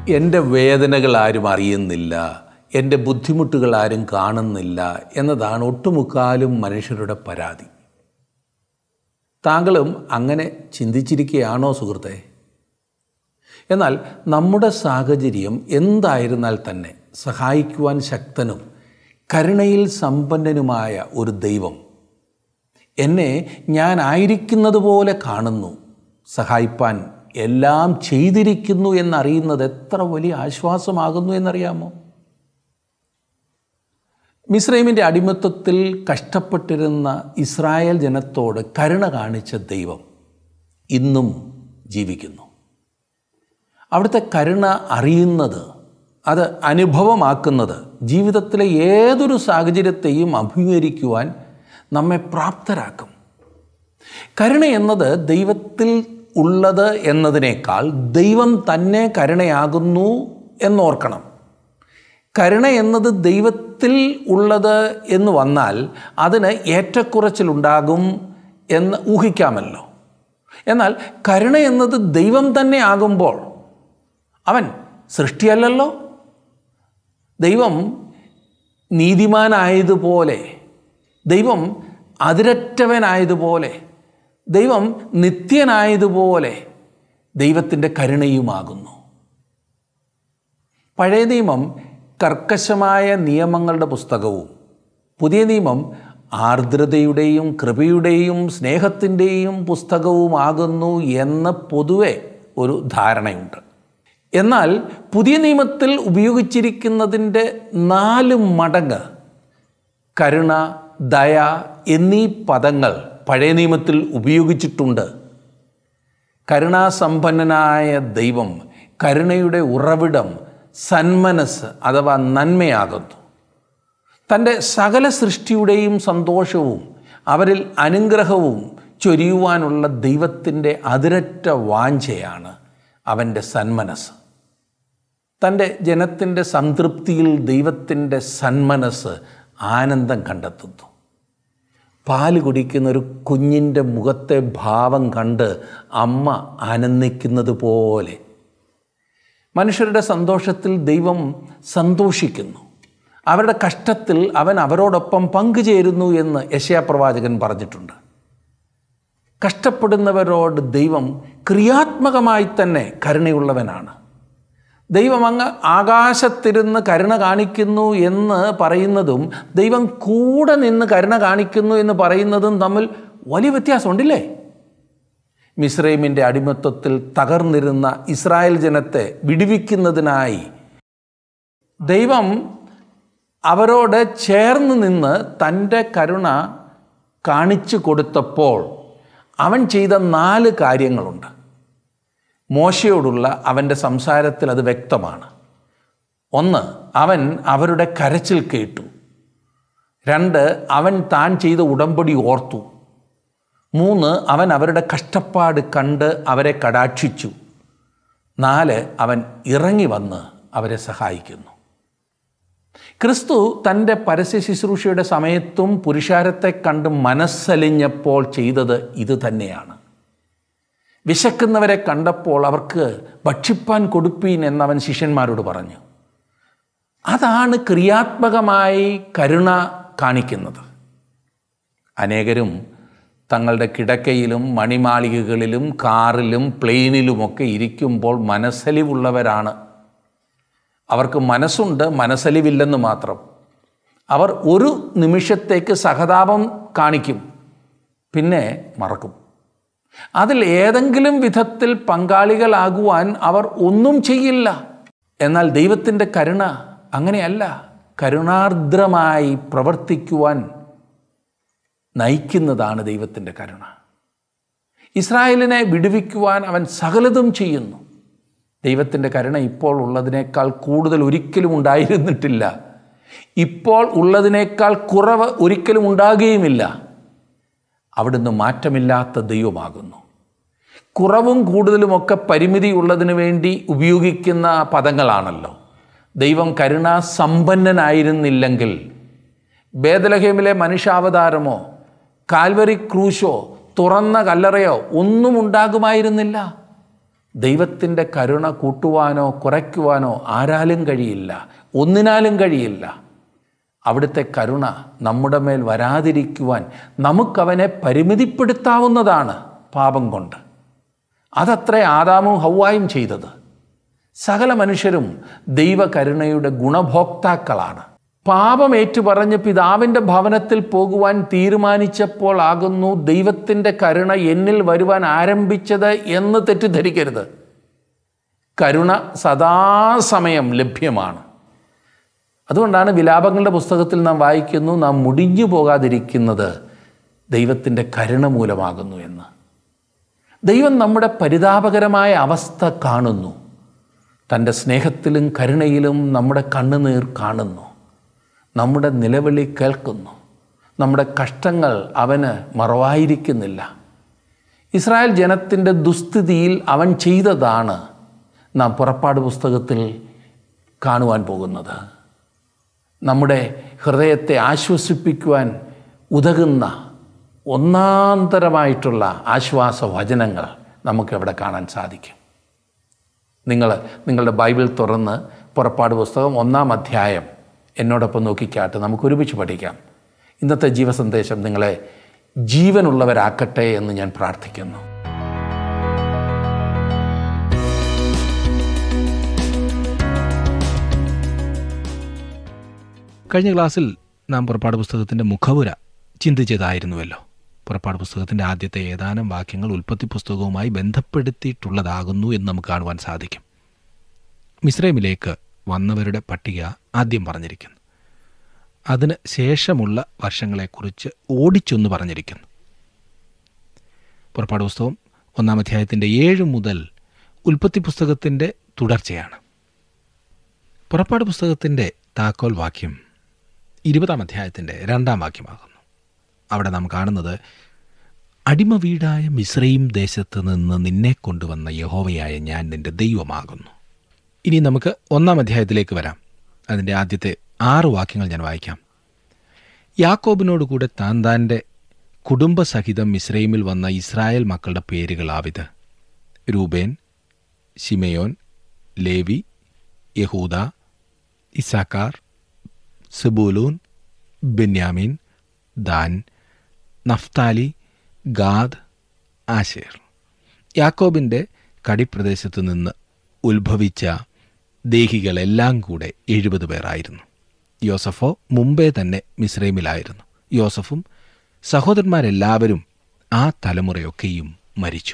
എൻ്റെ വേദനകൾ ആരും അറിയുന്നില്ല എൻ്റെ ബുദ്ധിമുട്ടുകൾ ആരും കാണുന്നില്ല എന്നതാണ് ഒട്ടുമുക്കാലും മനുഷ്യരുടെ പരാതി താങ്കളും അങ്ങനെ ചിന്തിച്ചിരിക്കുകയാണോ സുഹൃത്തെ എന്നാൽ നമ്മുടെ സാഹചര്യം എന്തായിരുന്നാൽ തന്നെ സഹായിക്കുവാൻ ശക്തനും കരുണയിൽ സമ്പന്നനുമായ ഒരു ദൈവം എന്നെ ഞാൻ ആയിരിക്കുന്നത് പോലെ കാണുന്നു സഹായിപ്പാൻ എല്ലാം ചെയ്തിരിക്കുന്നു എന്നറിയുന്നത് എത്ര വലിയ ആശ്വാസമാകുന്നു എന്നറിയാമോ മിസ്രൈമിൻ്റെ അടിമത്വത്തിൽ കഷ്ടപ്പെട്ടിരുന്ന ഇസ്രായേൽ ജനത്തോട് കരുണ കാണിച്ച ദൈവം ഇന്നും ജീവിക്കുന്നു അവിടുത്തെ കരുണ അറിയുന്നത് അത് അനുഭവമാക്കുന്നത് ജീവിതത്തിലെ ഏതൊരു സാഹചര്യത്തെയും അഭിമുഖീകരിക്കുവാൻ നമ്മെ പ്രാപ്തരാക്കും കരുണ എന്നത് ദൈവത്തിൽ ഉള്ളത് എന്നതിനേക്കാൾ ദൈവം തന്നെ കരുണയാകുന്നു എന്നോർക്കണം കരുണ എന്നത് ദൈവത്തിൽ ഉള്ളത് എന്ന് വന്നാൽ അതിന് ഏറ്റക്കുറച്ചിലുണ്ടാകും എന്ന് ഊഹിക്കാമല്ലോ എന്നാൽ കരുണ എന്നത് ദൈവം തന്നെ ആകുമ്പോൾ അവൻ സൃഷ്ടിയല്ലല്ലോ ദൈവം നീതിമാനായതുപോലെ ദൈവം അതിരറ്റവനായതുപോലെ ദൈവം നിത്യനായതുപോലെ ദൈവത്തിൻ്റെ കരുണയുമാകുന്നു പഴയ നിയമം കർക്കശമായ നിയമങ്ങളുടെ പുസ്തകവും പുതിയ നിയമം ആർദ്രതയുടെയും കൃപയുടെയും സ്നേഹത്തിൻ്റെയും പുസ്തകവുമാകുന്നു എന്ന് പൊതുവെ ഒരു ധാരണയുണ്ട് എന്നാൽ പുതിയ നിയമത്തിൽ ഉപയോഗിച്ചിരിക്കുന്നതിൻ്റെ നാല് മടങ്ങ് കരുണ ദയ എന്നീ പദങ്ങൾ പഴയ നിയമത്തിൽ ഉപയോഗിച്ചിട്ടുണ്ട് കരുണാസമ്പന്നനായ ദൈവം കരുണയുടെ ഉറവിടം സന്മനസ് അഥവാ നന്മയാകുന്നു തൻ്റെ സകല സൃഷ്ടിയുടെയും സന്തോഷവും അവരിൽ അനുഗ്രഹവും ചൊരിയുവാനുള്ള ദൈവത്തിൻ്റെ അതിരറ്റ വാഞ്ചയാണ് അവൻ്റെ സന്മനസ് തൻ്റെ ജനത്തിൻ്റെ സംതൃപ്തിയിൽ ദൈവത്തിൻ്റെ സന്മനസ് ആനന്ദം കണ്ടെത്തുന്നു പാല് കുടിക്കുന്ന ഒരു കുഞ്ഞിൻ്റെ മുഖത്തെ ഭാവം കണ്ട് അമ്മ ആനന്ദിക്കുന്നത് പോലെ മനുഷ്യരുടെ സന്തോഷത്തിൽ ദൈവം സന്തോഷിക്കുന്നു അവരുടെ കഷ്ടത്തിൽ അവൻ അവരോടൊപ്പം പങ്കുചേരുന്നു എന്ന് യശയാപ്രവാചകൻ പറഞ്ഞിട്ടുണ്ട് കഷ്ടപ്പെടുന്നവരോട് ദൈവം ക്രിയാത്മകമായി തന്നെ കരുണയുള്ളവനാണ് ദൈവം അങ്ങ് ആകാശത്തിരുന്ന് കരുണ കാണിക്കുന്നു എന്ന് പറയുന്നതും ദൈവം കൂടെ നിന്ന് കരുണ കാണിക്കുന്നു എന്ന് പറയുന്നതും തമ്മിൽ വലിയ വ്യത്യാസമുണ്ടില്ലേ മിസ്രൈമിൻ്റെ അടിമത്വത്തിൽ തകർന്നിരുന്ന ഇസ്രായേൽ ജനത്തെ വിടുവിക്കുന്നതിനായി ദൈവം അവരോട് ചേർന്ന് നിന്ന് തൻ്റെ കരുണ കാണിച്ചു കൊടുത്തപ്പോൾ അവൻ ചെയ്ത നാല് കാര്യങ്ങളുണ്ട് മോശയോടുള്ള അവൻ്റെ സംസാരത്തിൽ അത് വ്യക്തമാണ് ഒന്ന് അവൻ അവരുടെ കരച്ചിൽ കേട്ടു രണ്ട് അവൻ താൻ ചെയ്ത ഉടമ്പടി ഓർത്തു മൂന്ന് അവൻ അവരുടെ കഷ്ടപ്പാട് കണ്ട് അവരെ കടാക്ഷിച്ചു നാല് അവൻ ഇറങ്ങി വന്ന് അവരെ സഹായിക്കുന്നു ക്രിസ്തു തൻ്റെ പരസ്യ ശുശ്രൂഷയുടെ സമയത്തും പുരുഷാരത്തെ കണ്ട് മനസ്സലിഞ്ഞപ്പോൾ ചെയ്തത് ഇത് തന്നെയാണ് വിശക്കുന്നവരെ കണ്ടപ്പോൾ അവർക്ക് ഭക്ഷിപ്പാൻ കൊടുപ്പീൻ എന്നവൻ ശിഷ്യന്മാരോട് പറഞ്ഞു അതാണ് ക്രിയാത്മകമായി കരുണ കാണിക്കുന്നത് അനേകരും തങ്ങളുടെ കിടക്കയിലും മണിമാളികകളിലും കാറിലും പ്ലെയിനിലുമൊക്കെ ഇരിക്കുമ്പോൾ മനസ്സലിവുള്ളവരാണ് അവർക്ക് മനസ്സുണ്ട് മനസ്സലിവില്ലെന്ന് മാത്രം അവർ ഒരു നിമിഷത്തേക്ക് സഹതാപം കാണിക്കും പിന്നെ മറക്കും അതിൽ ഏതെങ്കിലും വിധത്തിൽ പങ്കാളികളാകുവാൻ അവർ ഒന്നും ചെയ്യില്ല എന്നാൽ ദൈവത്തിൻ്റെ കരുണ അങ്ങനെയല്ല കരുണാർദ്രമായി പ്രവർത്തിക്കുവാൻ നയിക്കുന്നതാണ് ദൈവത്തിൻ്റെ കരുണ ഇസ്രായേലിനെ വിടുവിക്കുവാൻ അവൻ സകലതും ചെയ്യുന്നു ദൈവത്തിൻ്റെ കരുണ ഇപ്പോൾ ഉള്ളതിനേക്കാൾ കൂടുതൽ ഒരിക്കലും ഉണ്ടായിരുന്നിട്ടില്ല ഇപ്പോൾ ഉള്ളതിനേക്കാൾ കുറവ് ഒരിക്കലും ഉണ്ടാകുകയുമില്ല അവിടുന്ന് മാറ്റമില്ലാത്ത ദൈവമാകുന്നു കുറവും കൂടുതലുമൊക്കെ പരിമിതി ഉള്ളതിനു വേണ്ടി ഉപയോഗിക്കുന്ന പദങ്ങളാണല്ലോ ദൈവം കരുണാസമ്പന്നനായിരുന്നില്ലെങ്കിൽ ബേദലഹേമിലെ മനുഷ്യാവതാരമോ കാൽവരി ക്രൂശോ തുറന്ന കല്ലറയോ ഒന്നും ഉണ്ടാകുമായിരുന്നില്ല ദൈവത്തിൻ്റെ കരുണ കൂട്ടുവാനോ കുറയ്ക്കുവാനോ ആരാലും കഴിയില്ല ഒന്നിനാലും കഴിയില്ല അവിടുത്തെ കരുണ നമ്മുടെ മേൽ വരാതിരിക്കുവാൻ നമുക്കവനെ പരിമിതിപ്പെടുത്താവുന്നതാണ് പാപം കൊണ്ട് അതത്രേ ആദാമും ഹൗവായും ചെയ്തത് സകല മനുഷ്യരും ദൈവകരുണയുടെ ഗുണഭോക്താക്കളാണ് പാപം ഏറ്റുപറഞ്ഞ് പിതാവിൻ്റെ ഭവനത്തിൽ പോകുവാൻ തീരുമാനിച്ചപ്പോൾ ആകുന്നു ദൈവത്തിൻ്റെ കരുണ എന്നിൽ വരുവാൻ ആരംഭിച്ചത് എന്ന് തെറ്റിദ്ധരിക്കരുത് കരുണ സദാസമയം ലഭ്യമാണ് അതുകൊണ്ടാണ് വിലാപങ്ങളുടെ പുസ്തകത്തിൽ നാം വായിക്കുന്നു നാം മുടിഞ്ഞു പോകാതിരിക്കുന്നത് ദൈവത്തിൻ്റെ കരുണ മൂലമാകുന്നു എന്ന് ദൈവം നമ്മുടെ പരിതാപകരമായ അവസ്ഥ കാണുന്നു തൻ്റെ സ്നേഹത്തിലും കരുണയിലും നമ്മുടെ കണ്ണുനീർ കാണുന്നു നമ്മുടെ നിലവിളി കേൾക്കുന്നു നമ്മുടെ കഷ്ടങ്ങൾ അവന് മറവായിരിക്കുന്നില്ല ഇസ്രായേൽ ജനത്തിൻ്റെ ദുസ്ഥിതിയിൽ അവൻ ചെയ്തതാണ് നാം പുറപ്പാട് പുസ്തകത്തിൽ കാണുവാൻ പോകുന്നത് നമ്മുടെ ഹൃദയത്തെ ആശ്വസിപ്പിക്കുവാൻ ഉതകുന്ന ഒന്നാന്തരമായിട്ടുള്ള ആശ്വാസ വചനങ്ങൾ നമുക്കവിടെ കാണാൻ സാധിക്കും നിങ്ങൾ നിങ്ങളുടെ ബൈബിൾ തുറന്ന് പുറപ്പാട് പുസ്തകം ഒന്നാം അധ്യായം എന്നോടൊപ്പം നോക്കിക്കാട്ട് നമുക്ക് ഒരുമിച്ച് പഠിക്കാം ഇന്നത്തെ ജീവസന്ദേശം നിങ്ങളെ ജീവനുള്ളവരാക്കട്ടെ എന്ന് ഞാൻ പ്രാർത്ഥിക്കുന്നു കഴിഞ്ഞ ക്ലാസ്സിൽ നാം പുറപ്പാട് പുസ്തകത്തിൻ്റെ മുഖവുര ചിന്തിച്ചതായിരുന്നുവല്ലോ പുറപ്പാട് പുസ്തകത്തിൻ്റെ ആദ്യത്തെ ഏതാനും വാക്യങ്ങൾ ഉൽപ്പത്തി പുസ്തകവുമായി ബന്ധപ്പെടുത്തിയിട്ടുള്ളതാകുന്നു എന്ന് നമുക്ക് കാണുവാൻ സാധിക്കും മിസ്രൈമിലേക്ക് വന്നവരുടെ പട്ടിക ആദ്യം പറഞ്ഞിരിക്കുന്നു അതിന് ശേഷമുള്ള വർഷങ്ങളെക്കുറിച്ച് ഓടിച്ചൊന്ന് പറഞ്ഞിരിക്കുന്നു പുറപ്പാട് പുസ്തകം ഒന്നാം അധ്യായത്തിൻ്റെ ഏഴ് മുതൽ ഉൽപ്പത്തി പുസ്തകത്തിൻ്റെ തുടർച്ചയാണ് പുറപ്പാട് പുസ്തകത്തിൻ്റെ താക്കോൽ വാക്യം ഇരുപതാം അധ്യായത്തിൻ്റെ രണ്ടാം വാക്യമാകുന്നു അവിടെ നാം കാണുന്നത് അടിമ വീടായ മിശ്രയും ദേശത്ത് നിന്ന് നിന്നെ കൊണ്ടുവന്ന യഹോവയായ ഞാൻ നിന്റെ ദൈവമാകുന്നു ഇനി നമുക്ക് ഒന്നാം അധ്യായത്തിലേക്ക് വരാം അതിൻ്റെ ആദ്യത്തെ ആറ് വാക്യങ്ങൾ ഞാൻ വായിക്കാം യാക്കോബിനോട് കൂടെ താൻ താൻ്റെ കുടുംബസഹിതം മിശ്രൈമിൽ വന്ന ഇസ്രായേൽ മക്കളുടെ പേരുകളാവിത് Reuben Simeon Levi Judah Issachar Zebulun Benjamin Dan Naphtali Gad Asher യാക്കോബിൻ്റെ കടിപ്രദേശത്തു നിന്ന് ഉത്ഭവിച്ച ദേഹികളെല്ലാം കൂടെ എഴുപത് പേരായിരുന്നു യോസഫോ മുമ്പേ തന്നെ മിസ്രൈമിലായിരുന്നു യോസഫും സഹോദരന്മാരെല്ലാവരും ആ തലമുറയൊക്കെയും മരിച്ചു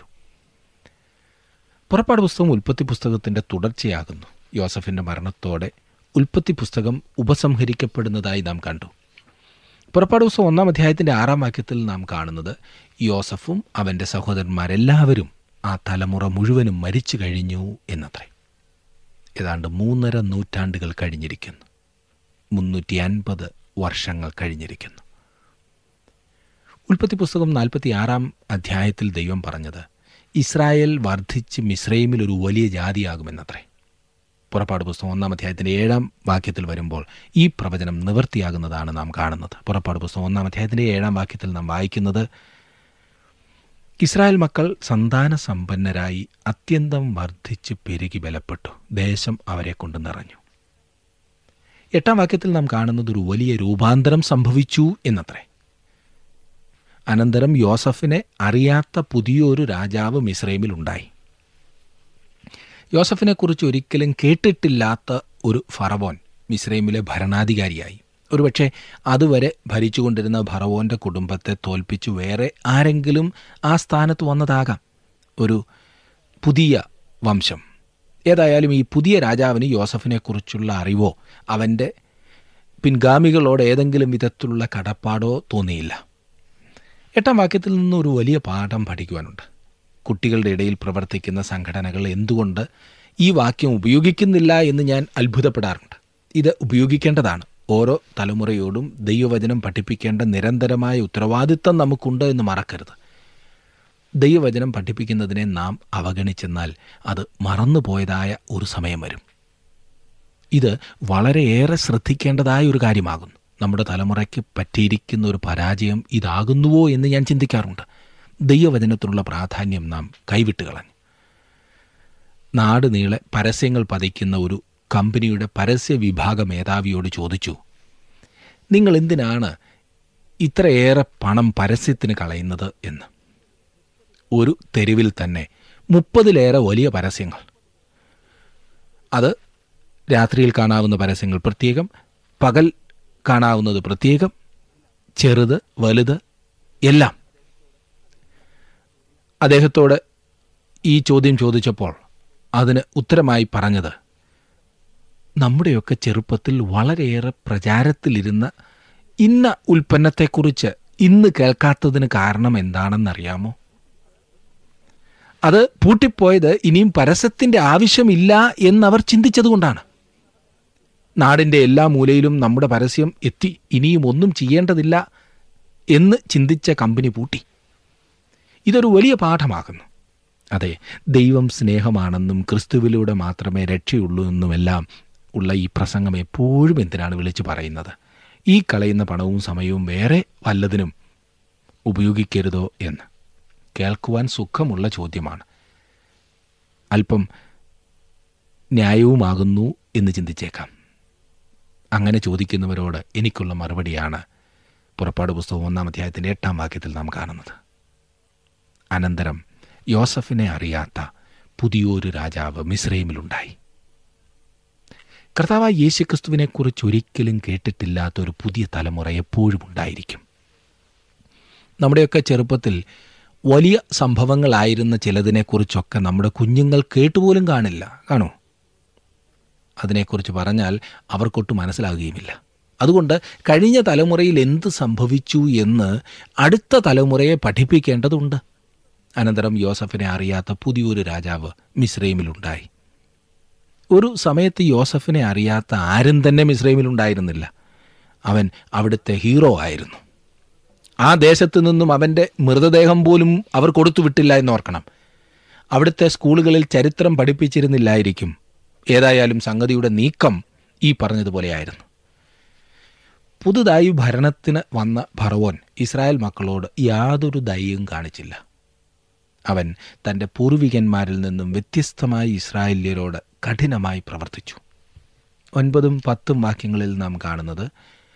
പുറപ്പാട് പുസ്തകം ഉൽപ്പത്തി പുസ്തകത്തിൻ്റെ തുടർച്ചയാകുന്നു യോസഫിൻ്റെ മരണത്തോടെ ഉൽപ്പത്തി പുസ്തകം ഉപസംഹരിക്കപ്പെടുന്നതായി നാം കണ്ടു പുറപ്പാട് പുസ്തകം ഒന്നാം അധ്യായത്തിൻ്റെ ആറാം വാക്യത്തിൽ നാം കാണുന്നത് യോസഫും അവൻ്റെ സഹോദരന്മാരെല്ലാവരും ആ തലമുറ മുഴുവനും മരിച്ചു കഴിഞ്ഞു എന്നത്രേ ഏതാണ്ട് മൂന്നര നൂറ്റാണ്ടുകൾ കഴിഞ്ഞിരിക്കുന്നു മുന്നൂറ്റി അൻപത് വർഷങ്ങൾ കഴിഞ്ഞിരിക്കുന്നു ഉൽപ്പത്തി പുസ്തകം നാൽപ്പത്തി ആറാം അധ്യായത്തിൽ ദൈവം പറഞ്ഞത് ഇസ്രായേൽ വർദ്ധിച്ച് മിസ്രൈമിൽ ഒരു വലിയ ജാതിയാകുമെന്നത്രേ പുറപ്പാട് പുസ്തകം ഒന്നാം അധ്യായത്തിൻ്റെ ഏഴാം വാക്യത്തിൽ വരുമ്പോൾ ഈ പ്രവചനം നിവൃത്തിയാകുന്നതാണ് നാം കാണുന്നത് പുറപ്പാട് പുസ്തകം ഒന്നാം അധ്യായത്തിൻ്റെ ഏഴാം വാക്യത്തിൽ നാം വായിക്കുന്നത് ഇസ്രായേൽ മക്കൾ സന്താന സമ്പന്നരായി അത്യന്തം വർദ്ധിച്ച് പെരുകി ബലപ്പെട്ടു ദേശം അവരെ കൊണ്ട് നിറഞ്ഞു എട്ടാം വാക്യത്തിൽ നാം കാണുന്നത് ഒരു വലിയ രൂപാന്തരം സംഭവിച്ചു എന്നത്രേ അനന്തരം യോസഫിനെ അറിയാത്ത പുതിയൊരു രാജാവ് മിസ്രൈമിൽ ഉണ്ടായി യോസഫിനെക്കുറിച്ച് ഒരിക്കലും കേട്ടിട്ടില്ലാത്ത ഒരു ഫറവോൻ മിസ്രൈമിലെ ഭരണാധികാരിയായി ഒരുപക്ഷെ അതുവരെ ഭരിച്ചുകൊണ്ടിരുന്ന ഭറവോൻ്റെ കുടുംബത്തെ തോൽപ്പിച്ചു വേറെ ആരെങ്കിലും ആ സ്ഥാനത്ത് വന്നതാകാം ഒരു പുതിയ വംശം ഏതായാലും ഈ പുതിയ രാജാവിന് യോസഫിനെക്കുറിച്ചുള്ള അറിവോ അവൻ്റെ പിൻഗാമികളോട് ഏതെങ്കിലും വിധത്തിലുള്ള കടപ്പാടോ തോന്നിയില്ല എട്ടാം വാക്യത്തിൽ നിന്ന് ഒരു വലിയ പാഠം പഠിക്കുവാനുണ്ട് കുട്ടികളുടെ ഇടയിൽ പ്രവർത്തിക്കുന്ന സംഘടനകൾ എന്തുകൊണ്ട് ഈ വാക്യം ഉപയോഗിക്കുന്നില്ല എന്ന് ഞാൻ അത്ഭുതപ്പെടാറുണ്ട് ഇത് ഉപയോഗിക്കേണ്ടതാണ് ഓരോ തലമുറയോടും ദൈവവചനം പഠിപ്പിക്കേണ്ട നിരന്തരമായ ഉത്തരവാദിത്തം നമുക്കുണ്ട് എന്ന് മറക്കരുത് ദൈവവചനം പഠിപ്പിക്കുന്നതിനെ നാം അവഗണിച്ചെന്നാൽ അത് മറന്നുപോയതായ ഒരു സമയം വരും ഇത് വളരെയേറെ ശ്രദ്ധിക്കേണ്ടതായ ഒരു കാര്യമാകുന്നു നമ്മുടെ തലമുറയ്ക്ക് പറ്റിയിരിക്കുന്ന ഒരു പരാജയം ഇതാകുന്നുവോ എന്ന് ഞാൻ ചിന്തിക്കാറുണ്ട് ദൈവവചനത്തിനുള്ള പ്രാധാന്യം നാം കൈവിട്ട് കളഞ്ഞു നാട് നീളെ പരസ്യങ്ങൾ പതിക്കുന്ന ഒരു കമ്പനിയുടെ പരസ്യ വിഭാഗ മേധാവിയോട് ചോദിച്ചു നിങ്ങൾ എന്തിനാണ് ഇത്രയേറെ പണം പരസ്യത്തിന് കളയുന്നത് എന്ന് ഒരു തെരുവിൽ തന്നെ മുപ്പതിലേറെ വലിയ പരസ്യങ്ങൾ അത് രാത്രിയിൽ കാണാവുന്ന പരസ്യങ്ങൾ പ്രത്യേകം പകൽ കാണാവുന്നത് പ്രത്യേകം ചെറുത് വലുത് എല്ലാം അദ്ദേഹത്തോട് ഈ ചോദ്യം ചോദിച്ചപ്പോൾ അതിന് ഉത്തരമായി പറഞ്ഞത് നമ്മുടെയൊക്കെ ചെറുപ്പത്തിൽ വളരെയേറെ പ്രചാരത്തിലിരുന്ന ഇന്ന ഉൽപ്പന്നത്തെക്കുറിച്ച് ഇന്ന് കേൾക്കാത്തതിന് കാരണം എന്താണെന്നറിയാമോ അത് പൂട്ടിപ്പോയത് ഇനിയും പരസ്യത്തിൻ്റെ ആവശ്യമില്ല എന്നവർ ചിന്തിച്ചതുകൊണ്ടാണ് നാടിൻ്റെ എല്ലാ മൂലയിലും നമ്മുടെ പരസ്യം എത്തി ഇനിയും ഒന്നും ചെയ്യേണ്ടതില്ല എന്ന് ചിന്തിച്ച കമ്പനി പൂട്ടി ഇതൊരു വലിയ പാഠമാകുന്നു അതെ ദൈവം സ്നേഹമാണെന്നും ക്രിസ്തുവിലൂടെ മാത്രമേ രക്ഷയുള്ളൂ എന്നുമെല്ലാം ഉള്ള ഈ പ്രസംഗം എപ്പോഴും എന്തിനാണ് വിളിച്ചു പറയുന്നത് ഈ കളയുന്ന പണവും സമയവും വേറെ വല്ലതിനും ഉപയോഗിക്കരുതോ എന്ന് കേൾക്കുവാൻ സുഖമുള്ള ചോദ്യമാണ് അല്പം ന്യായവുമാകുന്നു എന്ന് ചിന്തിച്ചേക്കാം അങ്ങനെ ചോദിക്കുന്നവരോട് എനിക്കുള്ള മറുപടിയാണ് പുറപ്പാട് പുസ്തകം ഒന്നാം അധ്യായത്തിൻ്റെ എട്ടാം വാക്യത്തിൽ നാം കാണുന്നത് അനന്തരം യോസഫിനെ അറിയാത്ത പുതിയൊരു രാജാവ് മിസ്രൈമിലുണ്ടായി കർത്താവായ യേശുക്രിസ്തുവിനെക്കുറിച്ച് ഒരിക്കലും കേട്ടിട്ടില്ലാത്ത ഒരു പുതിയ തലമുറ എപ്പോഴും ഉണ്ടായിരിക്കും നമ്മുടെയൊക്കെ ചെറുപ്പത്തിൽ വലിയ സംഭവങ്ങളായിരുന്ന ചിലതിനെക്കുറിച്ചൊക്കെ നമ്മുടെ കുഞ്ഞുങ്ങൾ കേട്ടുപോലും കാണില്ല കാണോ അതിനെക്കുറിച്ച് പറഞ്ഞാൽ അവർക്കൊട്ട് മനസ്സിലാകുകയുമില്ല അതുകൊണ്ട് കഴിഞ്ഞ തലമുറയിൽ എന്ത് സംഭവിച്ചു എന്ന് അടുത്ത തലമുറയെ പഠിപ്പിക്കേണ്ടതുണ്ട് അനന്തരം യോസഫിനെ അറിയാത്ത പുതിയൊരു രാജാവ് മിസ്രൈമിലുണ്ടായി ഒരു സമയത്ത് യോസഫിനെ അറിയാത്ത ആരും തന്നെ മിസ്രൈമിലുണ്ടായിരുന്നില്ല അവൻ അവിടുത്തെ ഹീറോ ആയിരുന്നു ആ ദേശത്തു നിന്നും അവൻ്റെ മൃതദേഹം പോലും അവർ കൊടുത്തു വിട്ടില്ല എന്നോർക്കണം അവിടുത്തെ സ്കൂളുകളിൽ ചരിത്രം പഠിപ്പിച്ചിരുന്നില്ലായിരിക്കും ഏതായാലും സംഗതിയുടെ നീക്കം ഈ പറഞ്ഞതുപോലെയായിരുന്നു പുതുതായി ഭരണത്തിന് വന്ന ഭറവോൻ ഇസ്രായേൽ മക്കളോട് യാതൊരു ദയയും കാണിച്ചില്ല അവൻ തൻ്റെ പൂർവികന്മാരിൽ നിന്നും വ്യത്യസ്തമായി ഇസ്രായേല്യരോട് കഠിനമായി പ്രവർത്തിച്ചു ഒൻപതും പത്തും വാക്യങ്ങളിൽ നാം കാണുന്നത്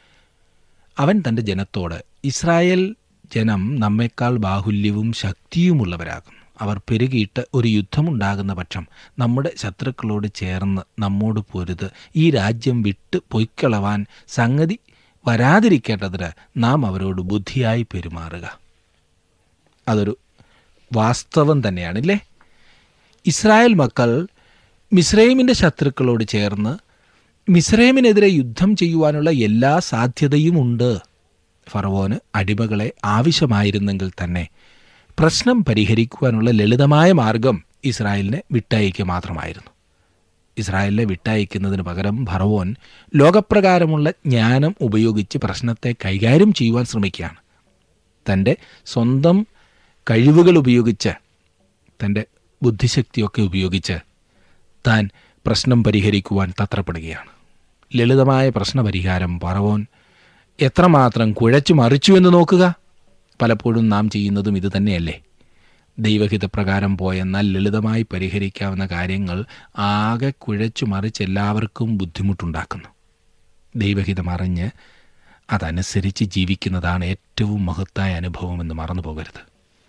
അവൻ തൻ്റെ ജനത്തോട് ഇസ്രായേൽ ജനം നമ്മെക്കാൾ ബാഹുല്യവും ശക്തിയുമുള്ളവരാകും അവർ പെരുകിയിട്ട് ഒരു യുദ്ധമുണ്ടാകുന്ന പക്ഷം നമ്മുടെ ശത്രുക്കളോട് ചേർന്ന് നമ്മോട് പൊരുത് ഈ രാജ്യം വിട്ട് പൊയ്ക്കളവാൻ സംഗതി വരാതിരിക്കേണ്ടതിന് നാം അവരോട് ബുദ്ധിയായി പെരുമാറുക അതൊരു വാസ്തവം തന്നെയാണില്ലേ ഇസ്രായേൽ മക്കൾ മിസ്രൈമിൻ്റെ ശത്രുക്കളോട് ചേർന്ന് മിസ്രൈമിനെതിരെ യുദ്ധം ചെയ്യുവാനുള്ള എല്ലാ സാധ്യതയും ഉണ്ട് ഫറവോന് അടിമകളെ ആവശ്യമായിരുന്നെങ്കിൽ തന്നെ പ്രശ്നം പരിഹരിക്കുവാനുള്ള ലളിതമായ മാർഗം ഇസ്രായേലിനെ വിട്ടയക്കുക മാത്രമായിരുന്നു ഇസ്രായേലിനെ വിട്ടയക്കുന്നതിന് പകരം ഭറവോൻ ലോകപ്രകാരമുള്ള ജ്ഞാനം ഉപയോഗിച്ച് പ്രശ്നത്തെ കൈകാര്യം ചെയ്യുവാൻ ശ്രമിക്കുകയാണ് തൻ്റെ സ്വന്തം കഴിവുകൾ ഉപയോഗിച്ച് തൻ്റെ ബുദ്ധിശക്തിയൊക്കെ ഉപയോഗിച്ച് താൻ പ്രശ്നം പരിഹരിക്കുവാൻ തത്രപ്പെടുകയാണ് ലളിതമായ പ്രശ്നപരിഹാരം പറവോൻ എത്രമാത്രം കുഴച്ചു മറിച്ചു എന്ന് നോക്കുക പലപ്പോഴും നാം ചെയ്യുന്നതും ഇത് തന്നെയല്ലേ ദൈവഹിതപ്രകാരം പോയെന്നാൽ ലളിതമായി പരിഹരിക്കാവുന്ന കാര്യങ്ങൾ ആകെ കുഴച്ചു മറിച്ച് എല്ലാവർക്കും ബുദ്ധിമുട്ടുണ്ടാക്കുന്നു ദൈവഹിതം അറിഞ്ഞ് അതനുസരിച്ച് ജീവിക്കുന്നതാണ് ഏറ്റവും മഹത്തായ അനുഭവമെന്ന് മറന്നു പോകരുത്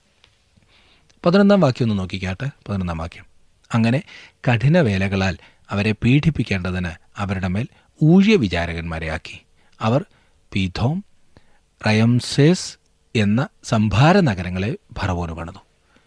പതിനൊന്നാം വാക്യം ഒന്ന് നോക്കിക്കാട്ടെ പതിനൊന്നാം വാക്യം അങ്ങനെ കഠിന വേലകളാൽ അവരെ പീഡിപ്പിക്കേണ്ടതിന് അവരുടെ മേൽ ഊഴിയ വിചാരകന്മാരെ ആക്കി അവർ പീഥോം റയംസേസ് എന്ന സംഭാര നഗരങ്ങളെ ഭറവോന് പണിതു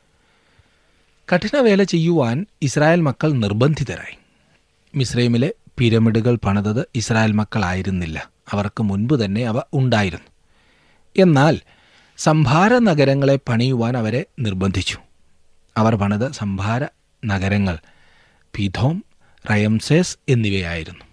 കഠിനവേല ചെയ്യുവാൻ ഇസ്രായേൽ മക്കൾ നിർബന്ധിതരായി മിസ്രൈമിലെ പിരമിഡുകൾ പണിതത് ഇസ്രായേൽ മക്കളായിരുന്നില്ല അവർക്ക് മുൻപ് തന്നെ അവ ഉണ്ടായിരുന്നു എന്നാൽ സംഭാര നഗരങ്ങളെ പണിയുവാൻ അവരെ നിർബന്ധിച്ചു അവർ പണിത സംഭാര നഗരങ്ങൾ പിഥോം റയംസേസ് എന്നിവയായിരുന്നു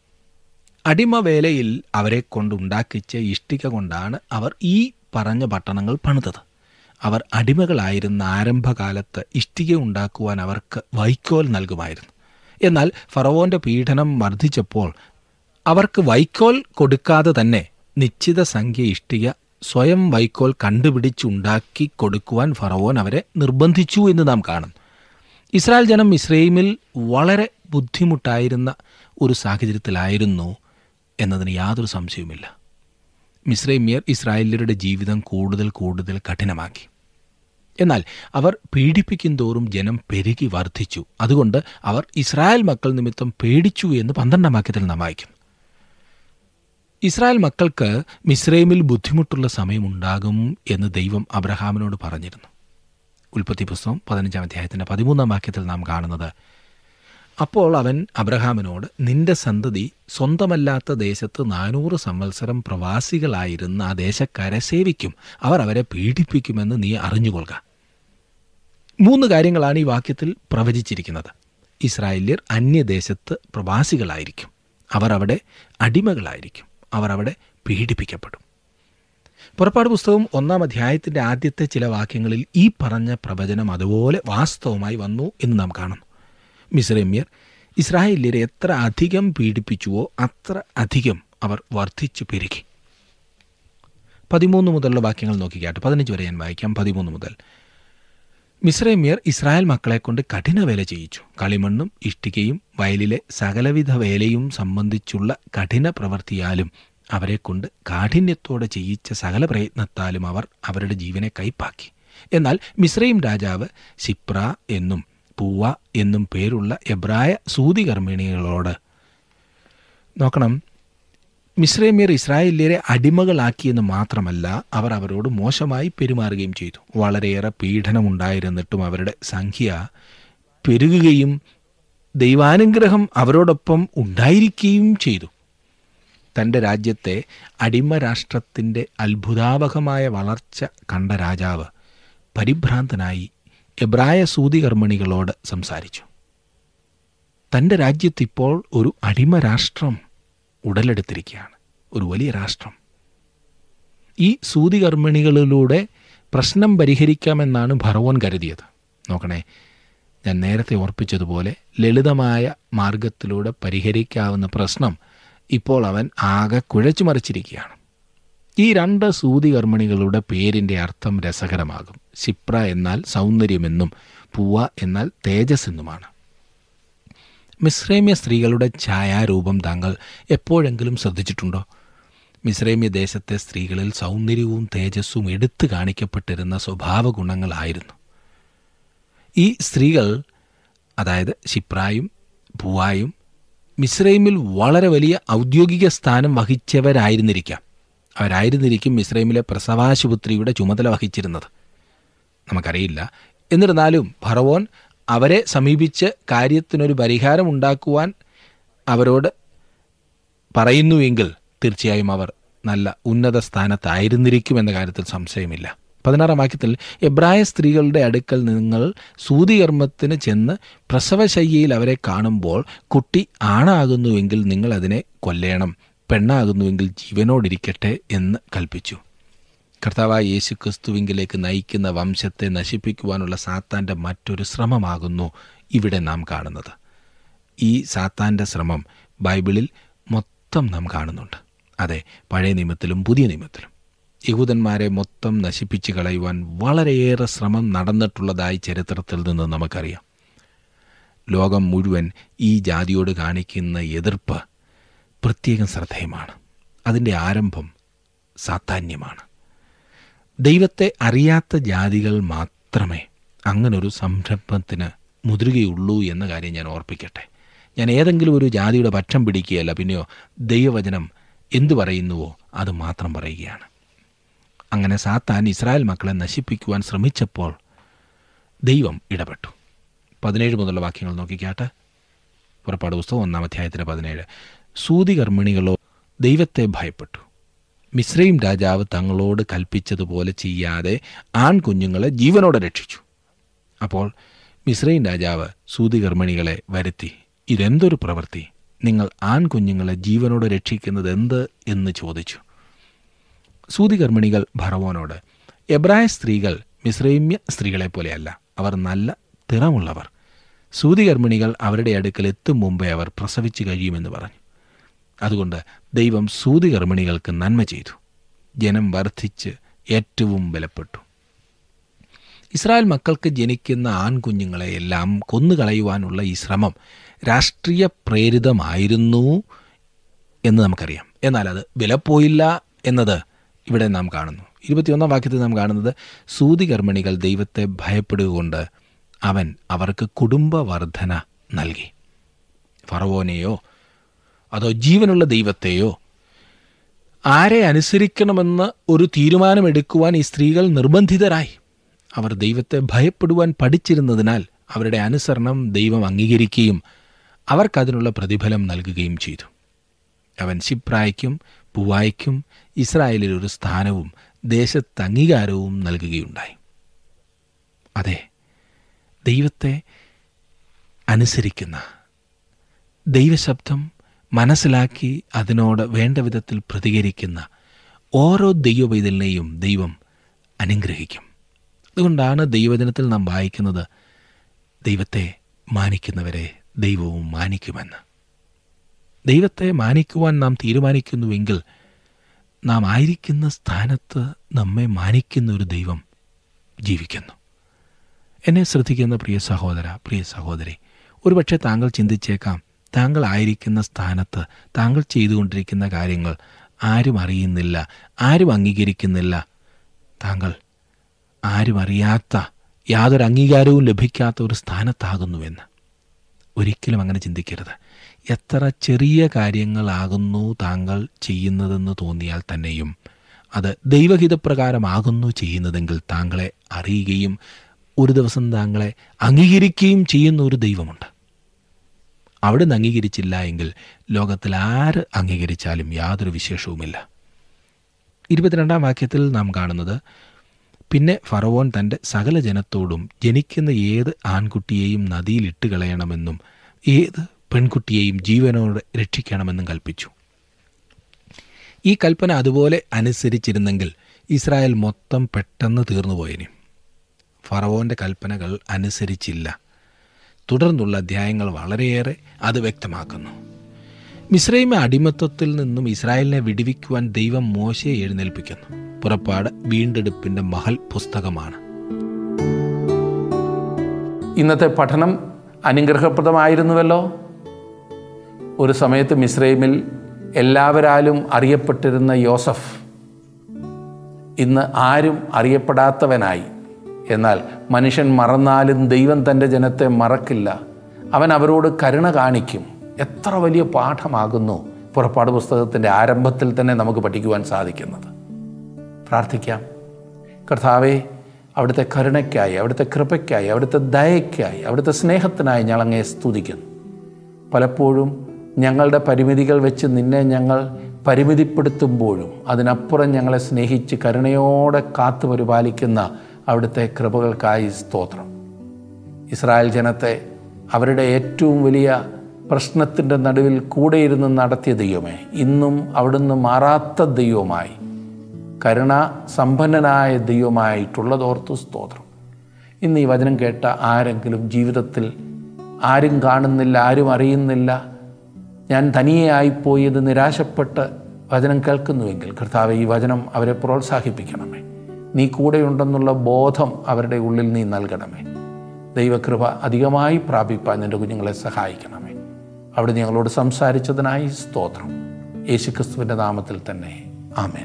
അടിമവേലയിൽ അവരെ കൊണ്ടുണ്ടാക്കിച്ച ഇഷ്ടിക കൊണ്ടാണ് അവർ ഈ പറഞ്ഞ പട്ടണങ്ങൾ പണിതത് അവർ അടിമകളായിരുന്ന ആരംഭകാലത്ത് ഇഷ്ടിക ഉണ്ടാക്കുവാൻ അവർക്ക് വൈക്കോൽ നൽകുമായിരുന്നു എന്നാൽ ഫറവോന്റെ പീഡനം വർദ്ധിച്ചപ്പോൾ അവർക്ക് വൈക്കോൽ കൊടുക്കാതെ തന്നെ നിശ്ചിത സംഖ്യ ഇഷ്ടിക സ്വയം വൈക്കോൽ കണ്ടുപിടിച്ചുണ്ടാക്കി കൊടുക്കുവാൻ ഫറവോൻ അവരെ നിർബന്ധിച്ചു എന്ന് നാം കാണും ഇസ്രായേൽ ജനം ഇസ്രയേമിൽ വളരെ ബുദ്ധിമുട്ടായിരുന്ന ഒരു സാഹചര്യത്തിലായിരുന്നു എന്നതിന് യാതൊരു സംശയവുമില്ല മിസ്രൈമ്യർ ഇസ്രായേല്യരുടെ ജീവിതം കൂടുതൽ കൂടുതൽ കഠിനമാക്കി എന്നാൽ അവർ പീഡിപ്പിക്കും തോറും ജനം പെരുകി വർദ്ധിച്ചു അതുകൊണ്ട് അവർ ഇസ്രായേൽ മക്കൾ നിമിത്തം പേടിച്ചു എന്ന് പന്ത്രണ്ടാം വാക്യത്തിൽ നാം വായിക്കുന്നു ഇസ്രായേൽ മക്കൾക്ക് മിസ്രൈമിൽ ബുദ്ധിമുട്ടുള്ള സമയമുണ്ടാകും എന്ന് ദൈവം അബ്രഹാമിനോട് പറഞ്ഞിരുന്നു ഉൽപ്പത്തി പുസ്തകം പതിനഞ്ചാം അധ്യായത്തിൻ്റെ പതിമൂന്നാം വാക്യത്തിൽ നാം കാണുന്നത് അപ്പോൾ അവൻ അബ്രഹാമിനോട് നിന്റെ സന്തതി സ്വന്തമല്ലാത്ത ദേശത്ത് നാനൂറ് സംവത്സരം പ്രവാസികളായിരുന്ന ആ ദേശക്കാരെ സേവിക്കും അവർ അവരെ പീഡിപ്പിക്കുമെന്ന് നീ അറിഞ്ഞുകൊള്ളുക മൂന്ന് കാര്യങ്ങളാണ് ഈ വാക്യത്തിൽ പ്രവചിച്ചിരിക്കുന്നത് ഇസ്രായേല്യർ അന്യദേശത്ത് പ്രവാസികളായിരിക്കും അവർ അവിടെ അടിമകളായിരിക്കും അവർ അവിടെ പീഡിപ്പിക്കപ്പെടും പുറപ്പാട് പുസ്തകം ഒന്നാം അധ്യായത്തിൻ്റെ ആദ്യത്തെ ചില വാക്യങ്ങളിൽ ഈ പറഞ്ഞ പ്രവചനം അതുപോലെ വാസ്തവമായി വന്നു എന്ന് നാം കാണുന്നു മിസ്രൈമ്യർ ഇസ്രായേല്യരെ എത്ര അധികം പീഡിപ്പിച്ചുവോ അത്ര അധികം അവർ വർദ്ധിച്ചു പെരുകി പതിമൂന്ന് മുതലുള്ള വാക്യങ്ങൾ നോക്കിക്കാട്ടെ പതിനഞ്ച് വരെ ഞാൻ വായിക്കാം പതിമൂന്ന് മുതൽ മിസ്രൈമ്യർ ഇസ്രായേൽ മക്കളെ കൊണ്ട് കഠിന വേല ചെയ്യിച്ചു കളിമണ്ണും ഇഷ്ടികയും വയലിലെ സകലവിധ വേലയും സംബന്ധിച്ചുള്ള കഠിന പ്രവൃത്തിയാലും അവരെ കൊണ്ട് കാഠിന്യത്തോടെ ചെയ്യിച്ച സകല പ്രയത്നത്താലും അവർ അവരുടെ ജീവനെ കൈപ്പാക്കി എന്നാൽ മിസ്രൈം രാജാവ് സിപ്ര എന്നും പൂവ എന്നും പേരുള്ള എബ്രായ സൂതികർമ്മിണികളോട് നോക്കണം മിസ്രൈമ്യർ ഇസ്രായേല്യരെ അടിമകളാക്കിയെന്ന് മാത്രമല്ല അവർ അവരോട് മോശമായി പെരുമാറുകയും ചെയ്തു വളരെയേറെ പീഡനമുണ്ടായിരുന്നിട്ടും അവരുടെ സംഖ്യ പെരുകുകയും ദൈവാനുഗ്രഹം അവരോടൊപ്പം ഉണ്ടായിരിക്കുകയും ചെയ്തു തൻ്റെ രാജ്യത്തെ അടിമ രാഷ്ട്രത്തിൻ്റെ അത്ഭുതാവഹമായ വളർച്ച കണ്ട രാജാവ് പരിഭ്രാന്തനായി എബ്രായ സൂതികർമ്മിണികളോട് സംസാരിച്ചു തൻ്റെ രാജ്യത്തിപ്പോൾ ഒരു അടിമ രാഷ്ട്രം ഉടലെടുത്തിരിക്കുകയാണ് ഒരു വലിയ രാഷ്ട്രം ഈ സൂതികർമ്മിണികളിലൂടെ പ്രശ്നം പരിഹരിക്കാമെന്നാണ് ഭറവോൻ കരുതിയത് നോക്കണേ ഞാൻ നേരത്തെ ഓർപ്പിച്ചതുപോലെ ലളിതമായ മാർഗത്തിലൂടെ പരിഹരിക്കാവുന്ന പ്രശ്നം ഇപ്പോൾ അവൻ ആകെ കുഴച്ചു മറിച്ചിരിക്കുകയാണ് ഈ രണ്ട് സൂതികർമ്മിണികളുടെ പേരിൻ്റെ അർത്ഥം രസകരമാകും ശിപ്ര എന്നാൽ സൗന്ദര്യമെന്നും പൂവ എന്നാൽ തേജസ് എന്നുമാണ് മിശ്രൈമ്യ സ്ത്രീകളുടെ ഛായാരൂപം താങ്കൾ എപ്പോഴെങ്കിലും ശ്രദ്ധിച്ചിട്ടുണ്ടോ മിശ്രൈമ്യ ദേശത്തെ സ്ത്രീകളിൽ സൗന്ദര്യവും തേജസ്സും എടുത്തു കാണിക്കപ്പെട്ടിരുന്ന സ്വഭാവ ഗുണങ്ങളായിരുന്നു ഈ സ്ത്രീകൾ അതായത് ശിപ്രായും പൂവായും മിശ്രൈമിൽ വളരെ വലിയ ഔദ്യോഗിക സ്ഥാനം വഹിച്ചവരായിരുന്നിരിക്കാം അവരായിരുന്നിരിക്കും മിശ്രൈമിലെ പ്രസവാശുപത്രിയുടെ ചുമതല വഹിച്ചിരുന്നത് നമുക്കറിയില്ല എന്നിരുന്നാലും ഭറവോൻ അവരെ സമീപിച്ച് കാര്യത്തിനൊരു പരിഹാരം ഉണ്ടാക്കുവാൻ അവരോട് പറയുന്നുവെങ്കിൽ തീർച്ചയായും അവർ നല്ല ഉന്നത സ്ഥാനത്തായിരുന്നിരിക്കുമെന്ന കാര്യത്തിൽ സംശയമില്ല പതിനാറാം വാക്യത്തിൽ എബ്രായ സ്ത്രീകളുടെ അടുക്കൽ നിങ്ങൾ സൂതികർമ്മത്തിന് ചെന്ന് പ്രസവശയ്യയിൽ അവരെ കാണുമ്പോൾ കുട്ടി ആണാകുന്നുവെങ്കിൽ നിങ്ങൾ അതിനെ കൊല്ലേണം പെണ്ണാകുന്നുവെങ്കിൽ ജീവനോടിരിക്കട്ടെ എന്ന് കൽപ്പിച്ചു കർത്താവായ യേശു ക്രിസ്തുവിങ്കിലേക്ക് നയിക്കുന്ന വംശത്തെ നശിപ്പിക്കുവാനുള്ള സാത്താൻ്റെ മറ്റൊരു ശ്രമമാകുന്നു ഇവിടെ നാം കാണുന്നത് ഈ സാത്താൻ്റെ ശ്രമം ബൈബിളിൽ മൊത്തം നാം കാണുന്നുണ്ട് അതെ പഴയ നിയമത്തിലും പുതിയ നിയമത്തിലും യഹൂദന്മാരെ മൊത്തം നശിപ്പിച്ചു കളയുവാൻ വളരെയേറെ ശ്രമം നടന്നിട്ടുള്ളതായി ചരിത്രത്തിൽ നിന്ന് നമുക്കറിയാം ലോകം മുഴുവൻ ഈ ജാതിയോട് കാണിക്കുന്ന എതിർപ്പ് പ്രത്യേകം ശ്രദ്ധേയമാണ് അതിൻ്റെ ആരംഭം സാത്താന്യമാണ് ദൈവത്തെ അറിയാത്ത ജാതികൾ മാത്രമേ അങ്ങനൊരു സംരംഭത്തിന് മുതിരുകയുള്ളൂ എന്ന കാര്യം ഞാൻ ഓർപ്പിക്കട്ടെ ഞാൻ ഏതെങ്കിലും ഒരു ജാതിയുടെ പക്ഷം പിടിക്കുകയല്ല പിന്നെയോ ദൈവവചനം എന്തു പറയുന്നുവോ അത് മാത്രം പറയുകയാണ് അങ്ങനെ സാത്താൻ ഇസ്രായേൽ മക്കളെ നശിപ്പിക്കുവാൻ ശ്രമിച്ചപ്പോൾ ദൈവം ഇടപെട്ടു പതിനേഴ് മുതലുള്ള വാക്യങ്ങൾ നോക്കിക്കാട്ടെ പുറപ്പാട് പുസ്തകം ഒന്നാം അധ്യായത്തിന് പതിനേഴ് സൂതികർമ്മിണികളോ ദൈവത്തെ ഭയപ്പെട്ടു മിശ്രയും രാജാവ് തങ്ങളോട് കൽപ്പിച്ചതുപോലെ ചെയ്യാതെ ആൺകുഞ്ഞുങ്ങളെ ജീവനോടെ രക്ഷിച്ചു അപ്പോൾ മിശ്രയും രാജാവ് സൂതികർമ്മിണികളെ വരുത്തി ഇതെന്തൊരു പ്രവൃത്തി നിങ്ങൾ ആൺകുഞ്ഞുങ്ങളെ ജീവനോടെ രക്ഷിക്കുന്നത് എന്ത് എന്ന് ചോദിച്ചു സൂതികർമ്മിണികൾ ഭറവോനോട് എബ്രായ സ്ത്രീകൾ മിശ്രൈമ്യ സ്ത്രീകളെ പോലെയല്ല അവർ നല്ല തിറമുള്ളവർ സൂതികർമ്മിണികൾ അവരുടെ അടുക്കൽ എത്തും മുമ്പേ അവർ പ്രസവിച്ചു കഴിയുമെന്ന് പറഞ്ഞു അതുകൊണ്ട് ദൈവം സൂതികർമ്മിണികൾക്ക് നന്മ ചെയ്തു ജനം വർദ്ധിച്ച് ഏറ്റവും ബലപ്പെട്ടു ഇസ്രായേൽ മക്കൾക്ക് ജനിക്കുന്ന ആൺകുഞ്ഞുങ്ങളെ എല്ലാം കൊന്നുകളയുവാനുള്ള ഈ ശ്രമം രാഷ്ട്രീയ പ്രേരിതമായിരുന്നു എന്ന് നമുക്കറിയാം എന്നാൽ അത് വിലപ്പോയില്ല എന്നത് ഇവിടെ നാം കാണുന്നു ഇരുപത്തിയൊന്നാം വാക്യത്തിൽ നാം കാണുന്നത് സൂതികർമ്മിണികൾ ദൈവത്തെ ഭയപ്പെടുകൊണ്ട് അവൻ അവർക്ക് കുടുംബവർധന നൽകി ഫറവോനെയോ അതോ ജീവനുള്ള ദൈവത്തെയോ ആരെ അനുസരിക്കണമെന്ന് ഒരു തീരുമാനമെടുക്കുവാൻ ഈ സ്ത്രീകൾ നിർബന്ധിതരായി അവർ ദൈവത്തെ ഭയപ്പെടുവാൻ പഠിച്ചിരുന്നതിനാൽ അവരുടെ അനുസരണം ദൈവം അംഗീകരിക്കുകയും അവർക്കതിനുള്ള പ്രതിഫലം നൽകുകയും ചെയ്തു അവൻ ശിപ്രായ്ക്കും പൂവായ്ക്കും ഇസ്രായേലിൽ ഒരു സ്ഥാനവും ദേശത്ത് അംഗീകാരവും നൽകുകയുണ്ടായി അതെ ദൈവത്തെ അനുസരിക്കുന്ന ദൈവശബ്ദം മനസ്സിലാക്കി അതിനോട് വേണ്ട വിധത്തിൽ പ്രതികരിക്കുന്ന ഓരോ ദൈവപൈതലിനെയും ദൈവം അനുഗ്രഹിക്കും അതുകൊണ്ടാണ് ദൈവദിനത്തിൽ നാം വായിക്കുന്നത് ദൈവത്തെ മാനിക്കുന്നവരെ ദൈവവും മാനിക്കുമെന്ന് ദൈവത്തെ മാനിക്കുവാൻ നാം തീരുമാനിക്കുന്നുവെങ്കിൽ നാം ആയിരിക്കുന്ന സ്ഥാനത്ത് നമ്മെ മാനിക്കുന്ന ഒരു ദൈവം ജീവിക്കുന്നു എന്നെ ശ്രദ്ധിക്കുന്ന പ്രിയ സഹോദര പ്രിയ സഹോദരി ഒരുപക്ഷെ താങ്കൾ ചിന്തിച്ചേക്കാം താങ്കൾ ആയിരിക്കുന്ന സ്ഥാനത്ത് താങ്കൾ ചെയ്തുകൊണ്ടിരിക്കുന്ന കാര്യങ്ങൾ ആരും അറിയുന്നില്ല ആരും അംഗീകരിക്കുന്നില്ല താങ്കൾ ആരും അറിയാത്ത യാതൊരു അംഗീകാരവും ലഭിക്കാത്ത ഒരു സ്ഥാനത്താകുന്നുവെന്ന് ഒരിക്കലും അങ്ങനെ ചിന്തിക്കരുത് എത്ര ചെറിയ കാര്യങ്ങളാകുന്നു താങ്കൾ ചെയ്യുന്നതെന്ന് തോന്നിയാൽ തന്നെയും അത് ദൈവഹിതപ്രകാരമാകുന്നു ചെയ്യുന്നതെങ്കിൽ താങ്കളെ അറിയുകയും ഒരു ദിവസം താങ്കളെ അംഗീകരിക്കുകയും ചെയ്യുന്ന ഒരു ദൈവമുണ്ട് അവിടുന്ന് അംഗീകരിച്ചില്ല എങ്കിൽ ലോകത്തിൽ ആര് അംഗീകരിച്ചാലും യാതൊരു വിശേഷവുമില്ല ഇരുപത്തിരണ്ടാം വാക്യത്തിൽ നാം കാണുന്നത് പിന്നെ ഫറവോൻ തൻ്റെ സകല ജനത്തോടും ജനിക്കുന്ന ഏത് ആൺകുട്ടിയെയും നദിയിൽ ഇട്ട് കളയണമെന്നും ഏത് പെൺകുട്ടിയെയും ജീവനോടെ രക്ഷിക്കണമെന്നും കൽപ്പിച്ചു ഈ കൽപ്പന അതുപോലെ അനുസരിച്ചിരുന്നെങ്കിൽ ഇസ്രായേൽ മൊത്തം പെട്ടെന്ന് തീർന്നുപോയനെ ഫറവോൻ്റെ കൽപ്പനകൾ അനുസരിച്ചില്ല തുടർന്നുള്ള അധ്യായങ്ങൾ വളരെയേറെ അത് വ്യക്തമാക്കുന്നു മിശ്രൈമ അടിമത്വത്തിൽ നിന്നും ഇസ്രായേലിനെ വിടിവിക്കുവാൻ ദൈവം മോശയെ എഴുന്നേൽപ്പിക്കുന്നു പുറപ്പാട് വീണ്ടെടുപ്പിൻ്റെ മഹൽ പുസ്തകമാണ് ഇന്നത്തെ പഠനം അനുഗ്രഹപ്രദമായിരുന്നുവല്ലോ ഒരു സമയത്ത് മിസ്രൈമിൽ എല്ലാവരാലും അറിയപ്പെട്ടിരുന്ന യോസഫ് ഇന്ന് ആരും അറിയപ്പെടാത്തവനായി എന്നാൽ മനുഷ്യൻ മറന്നാലും ദൈവം തൻ്റെ ജനത്തെ മറക്കില്ല അവൻ അവരോട് കരുണ കാണിക്കും എത്ര വലിയ പാഠമാകുന്നു പുറപ്പാട് പുസ്തകത്തിൻ്റെ ആരംഭത്തിൽ തന്നെ നമുക്ക് പഠിക്കുവാൻ സാധിക്കുന്നത് പ്രാർത്ഥിക്കാം കർത്താവെ അവിടുത്തെ കരുണയ്ക്കായി അവിടുത്തെ കൃപയ്ക്കായി അവിടുത്തെ ദയയ്ക്കായി അവിടുത്തെ സ്നേഹത്തിനായി ഞങ്ങൾ അങ്ങേ സ്തുതിക്കുന്നു പലപ്പോഴും ഞങ്ങളുടെ പരിമിതികൾ വെച്ച് നിന്നെ ഞങ്ങൾ പരിമിതിപ്പെടുത്തുമ്പോഴും അതിനപ്പുറം ഞങ്ങളെ സ്നേഹിച്ച് കരുണയോടെ കാത്തു പരിപാലിക്കുന്ന അവിടുത്തെ കൃപകൾക്കായി സ്തോത്രം ഇസ്രായേൽ ജനത്തെ അവരുടെ ഏറ്റവും വലിയ പ്രശ്നത്തിൻ്റെ നടുവിൽ കൂടെ ഇരുന്ന് നടത്തിയ ദൈവമേ ഇന്നും അവിടുന്ന് മാറാത്ത ദൈവമായി കരുണ സമ്പന്നനായ ദൈവമായിട്ടുള്ളതോർത്തു സ്തോത്രം ഇന്ന് ഈ വചനം കേട്ട ആരെങ്കിലും ജീവിതത്തിൽ ആരും കാണുന്നില്ല ആരും അറിയുന്നില്ല ഞാൻ തനിയെയായിപ്പോയി എന്ന് നിരാശപ്പെട്ട് വചനം കേൾക്കുന്നുവെങ്കിൽ കർത്താവ് ഈ വചനം അവരെ പ്രോത്സാഹിപ്പിക്കണമേ നീ കൂടെയുണ്ടെന്നുള്ള ബോധം അവരുടെ ഉള്ളിൽ നീ നൽകണമേ ദൈവകൃപ അധികമായി പ്രാപിപ്പാൻ നിൻ്റെ കുഞ്ഞുങ്ങളെ സഹായിക്കണമേ അവിടെ ഞങ്ങളോട് സംസാരിച്ചതിനായി സ്തോത്രം യേശുക്രിസ്തുവിൻ്റെ നാമത്തിൽ തന്നെ ആമേൻ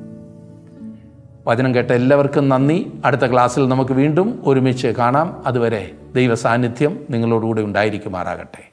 വചനം കേട്ട എല്ലാവർക്കും നന്ദി അടുത്ത ക്ലാസ്സിൽ നമുക്ക് വീണ്ടും ഒരുമിച്ച് കാണാം അതുവരെ ദൈവ സാന്നിധ്യം നിങ്ങളോടുകൂടെ ഉണ്ടായിരിക്കുമാറാകട്ടെ